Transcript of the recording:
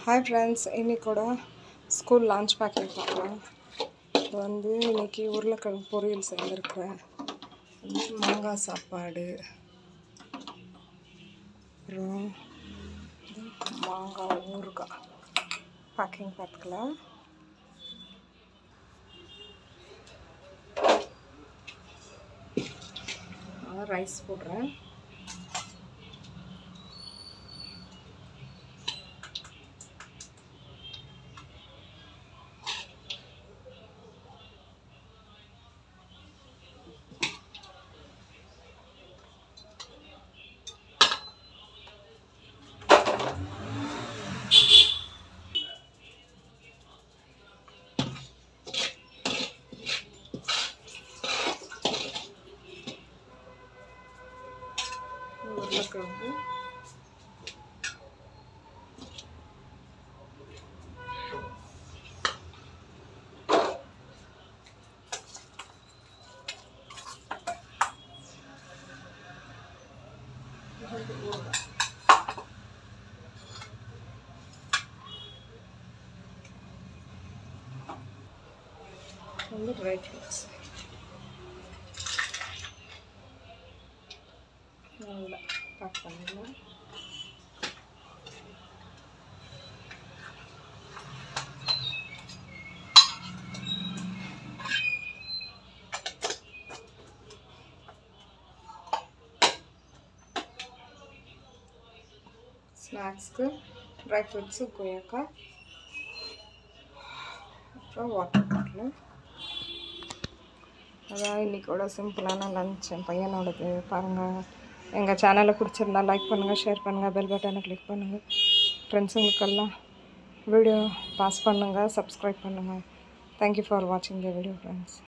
hi friends இன்னைக்கூட school lunch packing பார்க்கலாம் இது வந்து இன்னைக்கு உருளைக்கிழங்கு பொரியல் செஞ்சுருக்கிறேன் மாங்காய் சாப்பாடு அப்புறம் இது மாங்காய் ஊறுகாய் பேக்கிங் பார்த்துக்கலாம் ரைஸ் போடுறேன் உருளைக்கிழங்கு வந்து ட்ரை ஃப்ரூட்ஸ் நல்லா பேக் பண்ணிடலாம் ஸ்நாக்ஸ்க்கு ட்ரை ஃப்ரூட்ஸு கொய்யாக்காய் அப்புறம் வாட்டர் பாட்டில் அதான் இன்றைக்கோட சிம்பிளான லன்ச் என் பையனோடது பாருங்கள் எங்கள் சேனலை பிடிச்சிருந்தா லைக் பண்ணுங்கள் ஷேர் பண்ணுங்கள் பெல் பட்டனை கிளிக் பண்ணுங்கள் ஃப்ரெண்ட்ஸுங்களுக்கெல்லாம் வீடியோ பாஸ் பண்ணுங்கள் சப்ஸ்கிரைப் பண்ணுங்கள் தேங்க்யூ ஃபார் வாட்சிங் த வீடியோ ஃப்ரெண்ட்ஸ்